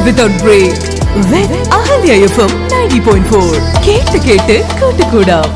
without break with Ahalya F M ninety point four കേട്ട് കേട്ട് കൂട്ടുകൂടാം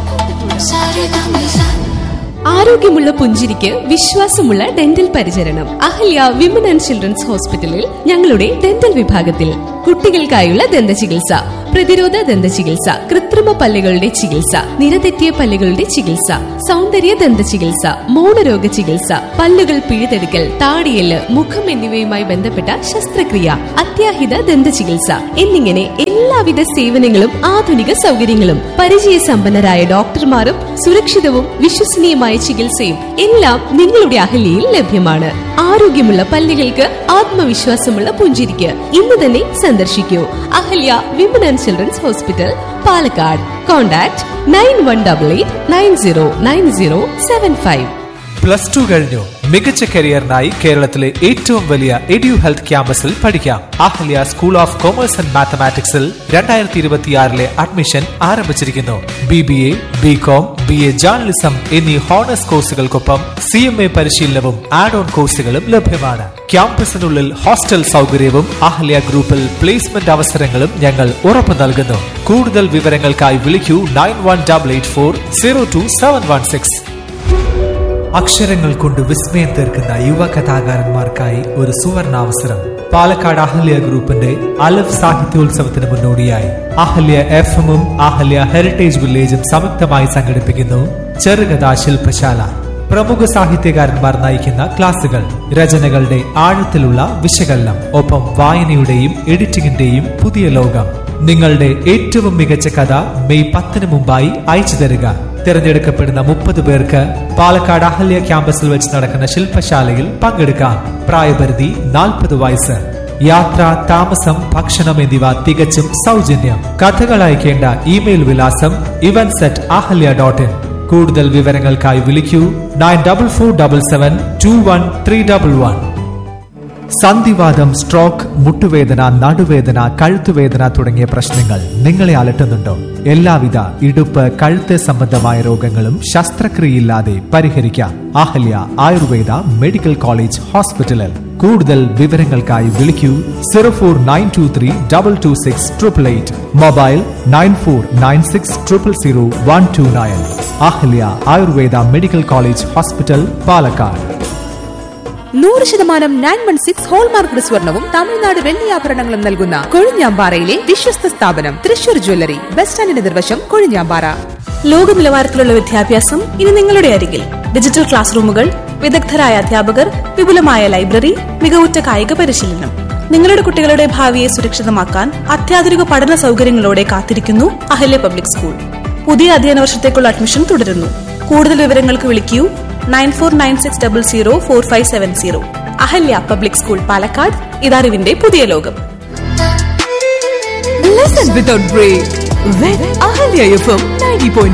ആരോഗ്യമുള്ള പുഞ്ചിരിക്ക് വിശ്വാസമുള്ള ഡെന്റൽ പരിചരണം അഹല്യ വിമൻ ആൻഡ് ചിൽഡ്രൻസ് ഹോസ്പിറ്റലിൽ ഞങ്ങളുടെ ഡെന്റൽ വിഭാഗത്തിൽ കുട്ടികൾക്കായുള്ള ദന്ത ചികിത്സ പ്രതിരോധ ദന്ത ചികിത്സ കൃത്രിമ പല്ലുകളുടെ ചികിത്സ നിരതെറ്റിയ പല്ലുകളുടെ ചികിത്സ സൗന്ദര്യ ദന്ത ചികിത്സ മൗനരോഗ ചികിത്സ പല്ലുകൾ പിഴുതെടുക്കൽ താടിയല് മുഖം എന്നിവയുമായി ബന്ധപ്പെട്ട ശസ്ത്രക്രിയ അത്യാഹിത ദന്ത ചികിത്സ എന്നിങ്ങനെ എല്ലാവിധ സേവനങ്ങളും ആധുനിക സൗകര്യങ്ങളും പരിചയസമ്പന്നരായ ഡോക്ടർമാരും സുരക്ഷിതവും വിശ്വസനീയമായ ചികിത്സയും എല്ലാം നിങ്ങളുടെ അഹല്യയിൽ ലഭ്യമാണ് ആരോഗ്യമുള്ള പല്ലുകൾക്ക് ആത്മവിശ്വാസമുള്ള പുഞ്ചിരിക്ക് ഇന്ന് തന്നെ സന്ദർശിക്കൂ Ahalya women and children's hospital Palakkad contact nine one double eight nine zero nine zero seven five plus two കഴിഞ്ഞു മികച്ച കരിയറിനായി കേരളത്തിലെ ഏറ്റവും വലിയ എഡ്യു ഹെൽത്ത് ക്യാമ്പസിൽ പഠിക്കാം Ahalya school of commerce and മാത്തമാറ്റിക്സിൽ രണ്ടായിരത്തി ഇരുപത്തിയാറിലെ അഡ്മിഷൻ ആരംഭിച്ചിരിക്കുന്നു B B A B com B A journalism എന്നീ ഹോണേഴ്സ് കോഴ്സുകൾക്കൊപ്പം സി എം എ പരിശീലനവും ആഡ് ഓൺ കോഴ്സുകളും ലഭ്യമാണ് ക്യാമ്പസിനുള്ളിൽ ഹോസ്റ്റൽ സൗകര്യവും അഹല്യ ഗ്രൂപ്പിൽ പ്ലേസ്മെന്റ് അവസരങ്ങളും ഞങ്ങൾ ഉറപ്പു നൽകുന്നു കൂടുതൽ വിവരങ്ങൾക്കായി വിളിക്കൂ nine one double eight four zero two seven one six അക്ഷരങ്ങൾ കൊണ്ട് വിസ്മയം തീർക്കുന്ന യുവ കഥാകാരന്മാർക്കായി ഒരു സുവർണാവസരം പാലക്കാട് അഹല്യ ഗ്രൂപ്പിന്റെ അലഫ് സാഹിത്യോത്സവത്തിന് മുന്നോടിയായി അഹല്യ എഫ് എമ്മും അഹല്യ ഹെറിറ്റേജ് വില്ലേജും സംയുക്തമായി സംഘടിപ്പിക്കുന്നു ചെറുകഥാ ശില്പശാല പ്രമുഖ സാഹിത്യകാരന്മാർ നയിക്കുന്ന ക്ലാസുകൾ രചനകളുടെ ആഴത്തിലുള്ള വിശകലനം ഒപ്പം വായനയുടെയും എഡിറ്റിംഗിന്റെയും പുതിയ ലോകം നിങ്ങളുടെ ഏറ്റവും മികച്ച കഥ മെയ് പത്തിന് മുമ്പായി അയച്ചു തരിക തിരഞ്ഞെടുക്കപ്പെടുന്ന മുപ്പത് പേർക്ക് പാലക്കാട് അഹല്യ ക്യാമ്പസിൽ വെച്ച് നടക്കുന്ന ശില്പശാലയിൽ പങ്കെടുക്കാം പ്രായപരിധി നാൽപ്പത് വയസ്സ് യാത്ര താമസം ഭക്ഷണം എന്നിവ തികച്ചും സൗജന്യം കഥകൾ അയക്കേണ്ട ഇമെയിൽ വിലാസം events at Ahalya dot in കൂടുതൽ വിവരങ്ങൾക്കായി വിളിക്കൂ nine double four double seven two one three double one സന്ധിവാദം സ്ട്രോക്ക് മുട്ടുവേദന നടുവേദന കഴുത്തുവേദന തുടങ്ങിയ പ്രശ്നങ്ങൾ നിങ്ങളെ അലട്ടുന്നുണ്ടോ എല്ലാവിധ ഇടുപ്പ് കഴുത്ത് സംബന്ധമായ രോഗങ്ങളും ശസ്ത്രക്രിയയില്ലാതെ പരിഹരിക്കാം അഹല്യ ആയുർവേദ മെഡിക്കൽ കോളേജ് ഹോസ്പിറ്റലിൽ കൂടുതൽ വിവരങ്ങൾക്കായി വിളിക്കൂ zero four nine two three double two six triple eight mobile nine four nine six triple zero one two nine Ahalya Ayurveda medical college hospital Palakkad നൂറ് ശതമാനം നയൻ വൺ സിക്സ് ഹോൾമാർക്ക് സ്വർണവും തമിഴ്നാട് വെള്ളിയാഭരണങ്ങളും നൽകുന്ന കൊഴിഞ്ഞാമ്പാറയിലെ വിശ്വസ്ത സ്ഥാപനം തൃശൂർ ജ്വല്ലറി ബസ് സ്റ്റാൻഡിന് നിർവശം കൊഴിഞ്ഞാമ്പാറ ലോക നിലവാരത്തിലുള്ള വിദ്യാഭ്യാസം ഇനി നിങ്ങളുടെ അരികിൽ ഡിജിറ്റൽ ക്ലാസ് റൂമുകൾ വിദഗ്ധരായ അധ്യാപകർ വിപുലമായ ലൈബ്രറി മികവുറ്റ കായിക പരിശീലനം നിങ്ങളുടെ കുട്ടികളുടെ ഭാവിയെ സുരക്ഷിതമാക്കാൻ അത്യാധുനിക പഠന സൗകര്യങ്ങളോടെ കാത്തിരിക്കുന്നു അഹല്യ പബ്ലിക് സ്കൂൾ പുതിയ അധ്യയന വർഷത്തേക്കുള്ള അഡ്മിഷൻ തുടരുന്നു കൂടുതൽ വിവരങ്ങൾക്ക് വിളിക്കൂ nine four nine six double zero four five seven zero Ahalya public school Palakkad ഇതറിവിന്റെ പുതിയ ലോകം Listen without break with Ahalya FM 90.4